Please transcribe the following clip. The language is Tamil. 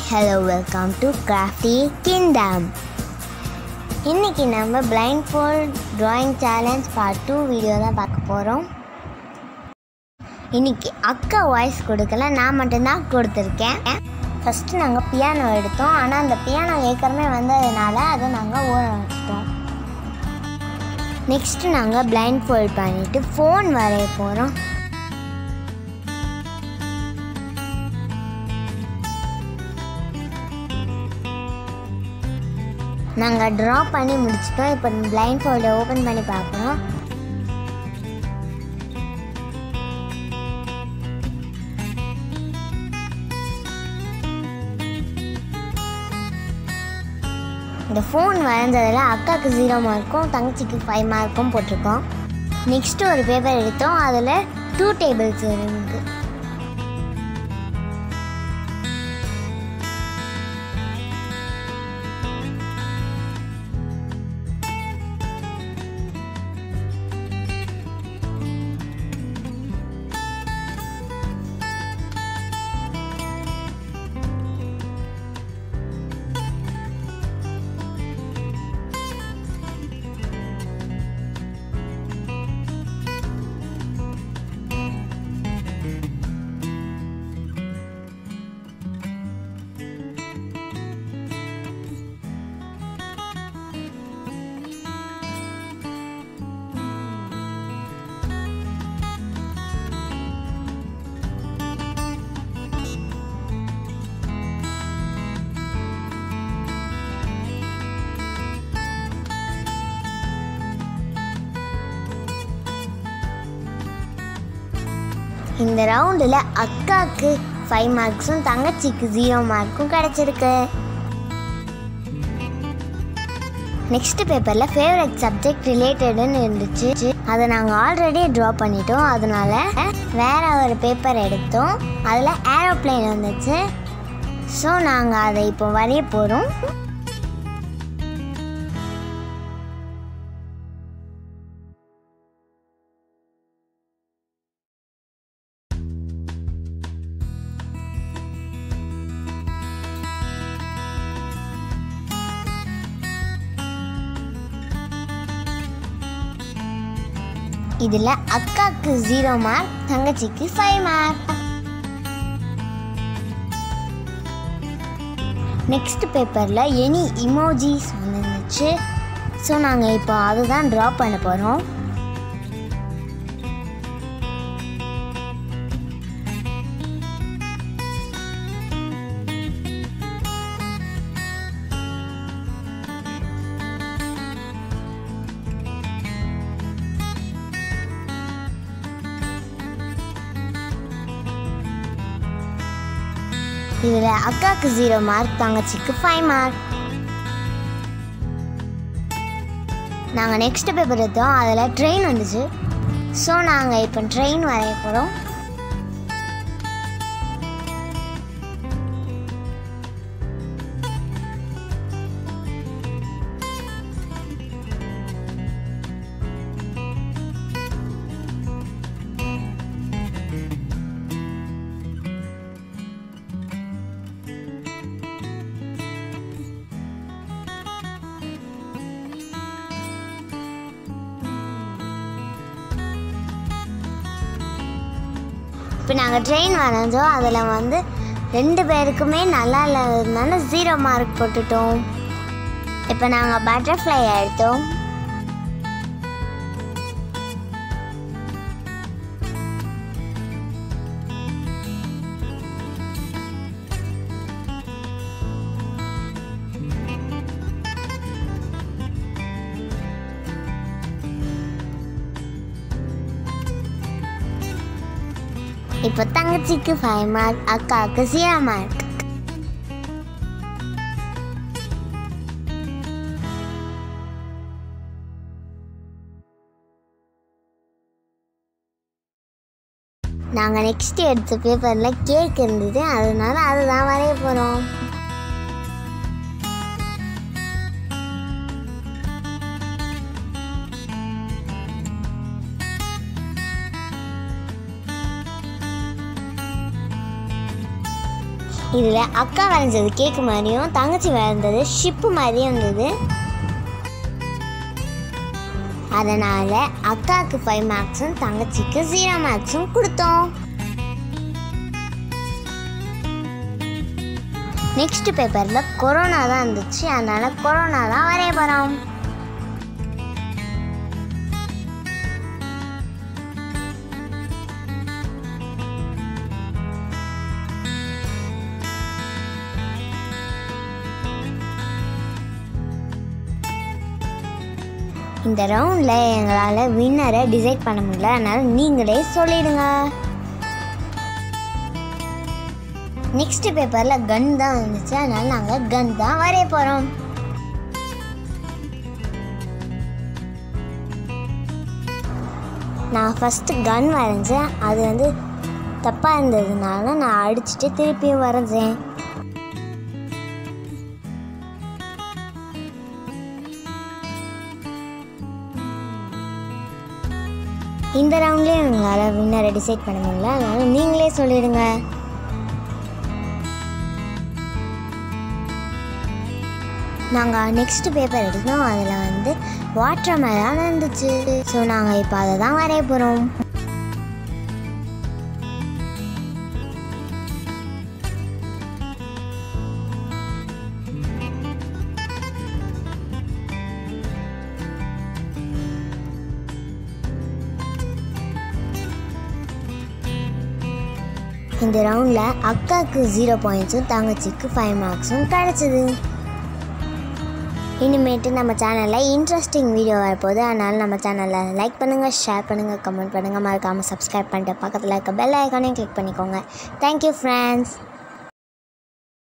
hello welcome to Crafty Kingdom இன்னைக்கு நம்ம blindfold drawing challenge part two video தான் பார்க்க போகிறோம் இன்னைக்கு அக்கா வாய்ஸ் கொடுக்கல நான் மட்டும்தான் கொடுத்துருக்கேன் ஃபஸ்ட்டு நாங்கள் பியானோ எடுத்தோம் ஆனால் அந்த பியானோ ஏற்கனவே வந்ததுனால அதை நாங்கள் ஓர வச்சிட்டோம் நெக்ஸ்ட்டு நாங்கள் பிளைண்ட் ஃபோல்ட் பண்ணிவிட்டு ஃபோன் வரைய போகிறோம் நாங்கள் ட்ரா பண்ணி முடிச்சிட்டோம் இப்போ பிளைண்ட் ஃபோல்டை ஓப்பன் பண்ணி பார்க்குறோம் இந்த ஃபோன் வரைஞ்சதில் அக்காவுக்கு ஜீரோ மார்க்கும் தங்கச்சிக்கு ஃபைவ் மார்க்கும் போட்டிருக்கோம் நெக்ஸ்ட்டு ஒரு பேப்பர் எடுத்தோம் அதில் டூ டேபிள்ஸ் இருக்கு இந்த ரவுண்டில் அக்காவுக்கு ஃபைவ் மார்க்ஸும் தங்கச்சிக்கு ஜீரோ மார்க்கும் கிடச்சிருக்கு நெக்ஸ்ட் பேப்பரில் ஃபேவரட் சப்ஜெக்ட் ரிலேட்டடுன்னு இருந்துச்சு அதை நாங்கள் ஆல்ரெடி ட்ரா பண்ணிட்டோம் அதனால வேற ஒரு பேப்பர் எடுத்தோம் அதில் ஏரோப்ளேன் வந்துச்சு ஸோ நாங்கள் அதை இப்போ வரைய போகிறோம் இதில் அக்காவுக்கு ஜீரோ மார்க் தங்கச்சிக்கு ஃபைவ் மார்க் நெக்ஸ்ட் பேப்பரில் எனி இமோஜிஸ் வந்துருந்துச்சு ஸோ நாங்கள் இப்போ அதுதான் ட்ரா பண்ண போகிறோம் இதில் அக்காவுக்கு ஜீரோ மார்க் தங்கச்சிக்கு ஃபைவ் மார்க் நாங்கள் நெக்ஸ்ட் பேப்பர் எடுத்தோம் அதில் ட்ரெயின் வந்துச்சு ஸோ நாங்கள் இப்போ ட்ரெயின் வரைய போகிறோம் இப்போ நாங்கள் ட்ரெயின் வரைஞ்சோம் அதில் வந்து ரெண்டு பேருக்குமே நல்லா இல்லாததுனால ஜீரோ மார்க் போட்டுட்டோம் இப்போ நாங்கள் பட்டர்ஃப்ளை எடுத்தோம் இப்போ தங்கச்சிக்கு ஃபைவ் மார்க் அக்காவுக்கு ஜீரோ மார்க் நாங்கள் நெக்ஸ்ட் எடுத்த பேப்பரில் கேக் இருந்தது அதனால அதுதான் வரைய போகிறோம் இதில் அக்கா வரைஞ்சது கேக்கு மாதிரியும் தங்கச்சி வரைஞ்சது ஷிப்பு மாதிரியும் இருந்தது அதனால் அக்காவுக்கு ஃபைவ் மார்க்ஸும் தங்கச்சிக்கு ஜீரோ மார்க்ஸும் கொடுத்தோம் நெக்ஸ்ட் பேப்பரில் கொரோனா தான் இருந்துச்சு அதனால் கொரோனா தான் வரைய போகிறோம் இந்த ரவுண்டில் எங்களால் வின்னரை டிசைட் பண்ண முடியல அதனால் நீங்களே சொல்லிடுங்க நெக்ஸ்ட் பேப்பரில் கன் தான் வந்துச்சு அதனால் நாங்கள் கன் தான் வரைய போகிறோம் நான் ஃபஸ்ட்டு கன் வரைஞ்சேன் அது வந்து தப்பாக இருந்ததுனால நான் அடிச்சுட்டு திருப்பியும் வரைஞ்சேன் இந்த ரவுண்ட்லேயும் எங்களால் வின்னரை டிசைட் பண்ண முடியல அதனால் நீங்களே சொல்லிடுங்க நாங்கள் நெக்ஸ்ட் பேப்பர் எடுத்தோம் அதில் வந்து வாட்டர் மேலான் இருந்துச்சு ஸோ நாங்கள் இப்போ அதை தான் வரைய போகிறோம் இந்த ரவுண்டில் அக்காவுக்கு ஜீரோ பாயிண்ட்ஸும் தங்கச்சிக்கு ஃபைவ் மார்க்ஸும் கிடச்சிது இனிமேட்டு நம்ம சேனலில் இன்ட்ரெஸ்டிங் வீடியோ வரப்போகுது அதனால் நம்ம சேனலில் லைக் பண்ணுங்கள் ஷேர் பண்ணுங்கள் கமெண்ட் பண்ணுங்கள் மறக்காமல் சப்ஸ்கிரைப் பண்ணிட்டு பக்கத்தில் இருக்க பெல் ஐக்கானையும் கிளிக் பண்ணிக்கோங்க தேங்க்யூ ஃப்ரெண்ட்ஸ்